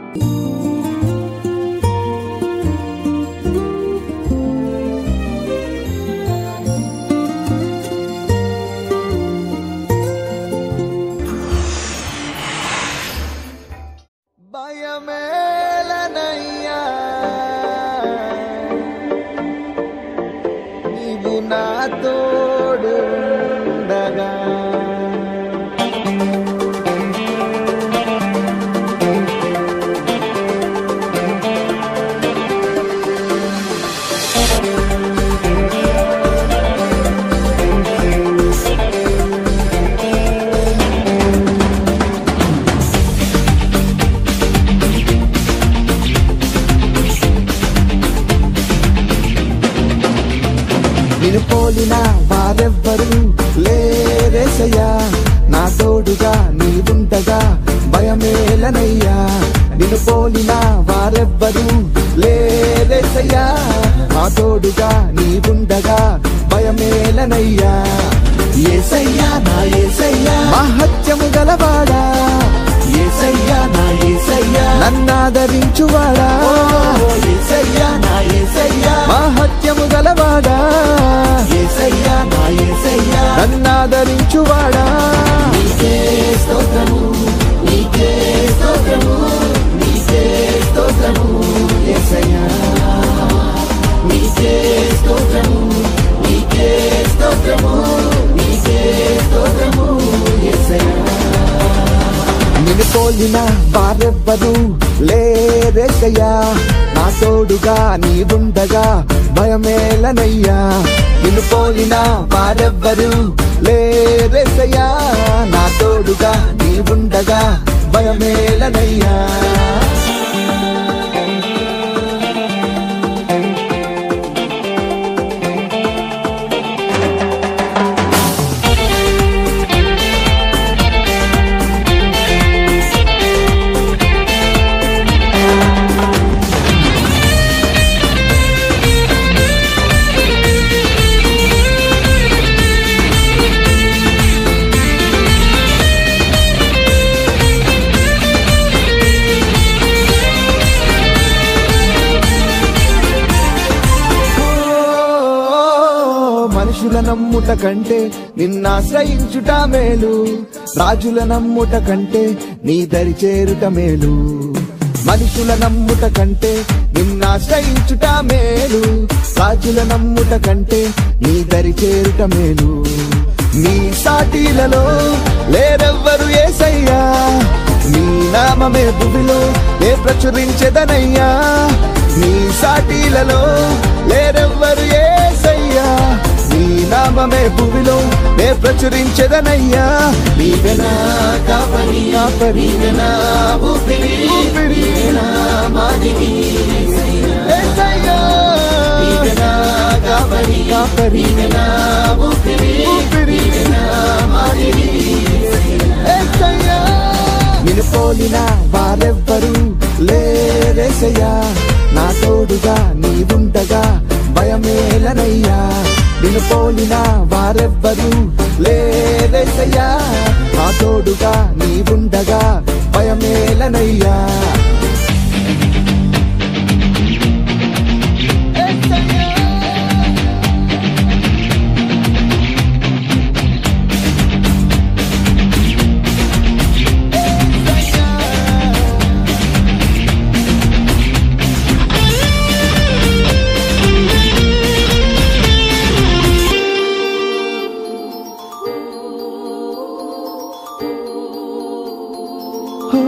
భయమేలనయ్యా నీవు నా తోడుండగా నిన్ను పోలిన వారెవ్వరు లేరేసయ్యా నా తోడుగా నీవుండగా భయమేలనయ్యా నిన్ను పోలిన వారెవ్వరు లేరేసయ్యా నా తోడుగా నీవుండగా భయమేలనయ్యా ఏసయ్యా నా ఏసయ్యా మహత్యము గలవాడా ఏసయ్యా నా ఏసయ్యా నన్నాదరించువాడా ఏసయ్యా నా ఏసయ్యా మహత్యము గలవాడా ఏసయ్యా నా ఏసయ్యా నన్నాదరించువాడా నీకే స్తోత్రము నీకే స్తోత్రము నీకే స్తోత్రము ఏసయ్యా నీకే స్తోత్రము నీకే స్తోత్రము నీకే స్తోత్రము ఏసయ్యా నిన్ను పోలిన వారెవ్వరు లేరేసయ్యా నా తోడుగా నీవుండగా భయమేలనయ్యా నిన్ను పోలిన వారెవ్వరు లేరేసయ్యా నా తోడుగా నీవుండగా భయమేలనయ్యా మనుషుల నమ్ముట కంటే నిన్నాశ్రయించుట మేలు రాజుల నమ్ముట కంటే నీ దరి చేరుట మేలు మనుషుల నమ్ముట కంటే నిన్నాశ్రయించుట మేలు రాజుల నమ్ముట కంటే నీ దరి చేరుట మేలు నీ సాటిలలో లేరెవ్వరు ఏసయ్యా నీ నామమే భూమిలో ఏ ప్రచురించెదనయ్యా నీ సాటిలలో లేరెవ్వరు ఏసయ్యా నీ నామమే భూమిలో నే ప్రచురించెదనయ్యా నీవెనా కాపరి కాపరి నీవెనా ఊపిరి ఊపిరి నీవెనా మాదిరి ఏసయ్యా నీవెనా కాపరి కాపరి నీవెనా ఊపిరి ఊపిరి నీవెనా మాదిరి ఏసయ్యా నిన్ను పోలిన వారెవ్వరు లేరేసయ్యా నా తోడుగా నీవుండగా భయమేలనయ్యా నిన్ను పోలిన వారెవ్వరు లేరేసయ్యా నా తోడుగా నీవుండగా భయమేలనయ్యా ఓ,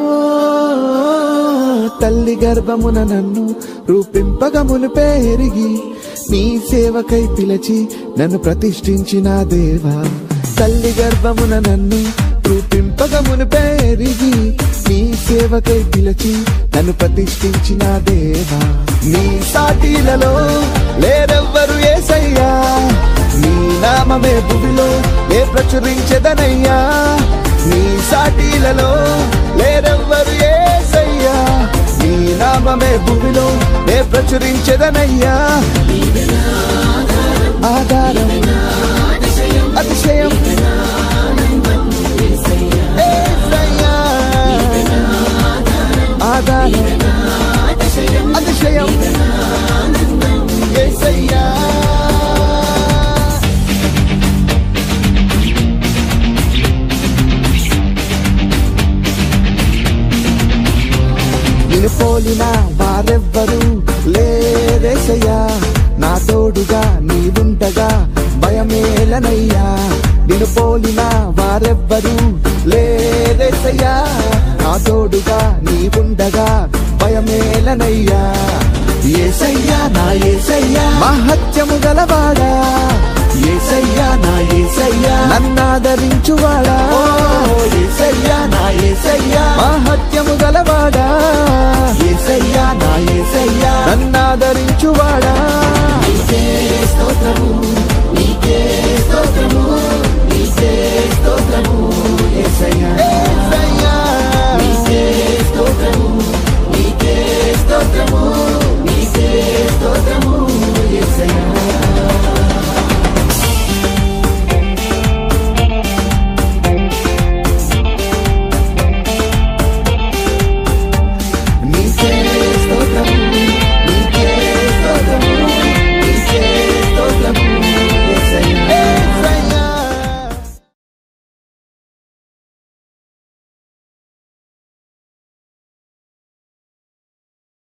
తల్లి గర్భమున నన్ను రూపింపగములు పేరిగి నీ సేవకై పిలిచి నన్ను ప్రతిష్ఠించిన దేవా తల్లి గర్భమున నన్ను రూపింపగమును పేరిగి నీ సేవకై పిలిచి నన్ను ప్రతిష్ఠించిన దేవా నీ సాటిలలో లేరెవ్వరు ఏసయ్యా నీ నామమే భూమిలో ఏ ప్రచురించెదనయ్యా నీ సాటిలలో లేరెవ్వరు ఏసయ్యా నీ నామమే భూమిలో ఏ ప్రచురించెదనయ్యా ఆధారం అతిశయం ఏసయ్యా ఆధారం అతిశయం యేసయ్యా నిన్ను పోలిన వారెవ్వరు లేరేసయ్యా నా తోడుగా నీవుండగా భయమేలనయ్యా నిన్ను పోలిన వారెవ్వరు లేరేసయ్యా నా తోడుగా నీవుండగా భయమేలనయ్యా ఏసయ్యా నా ఏసయ్యా మహత్యము గలవాడా ఏసయ్యా నా ఏసయ్యా నన్నాదరించువాడా ఓ ఏసయ్యా నా ఏసయ్యా మహత్యము గలవాడా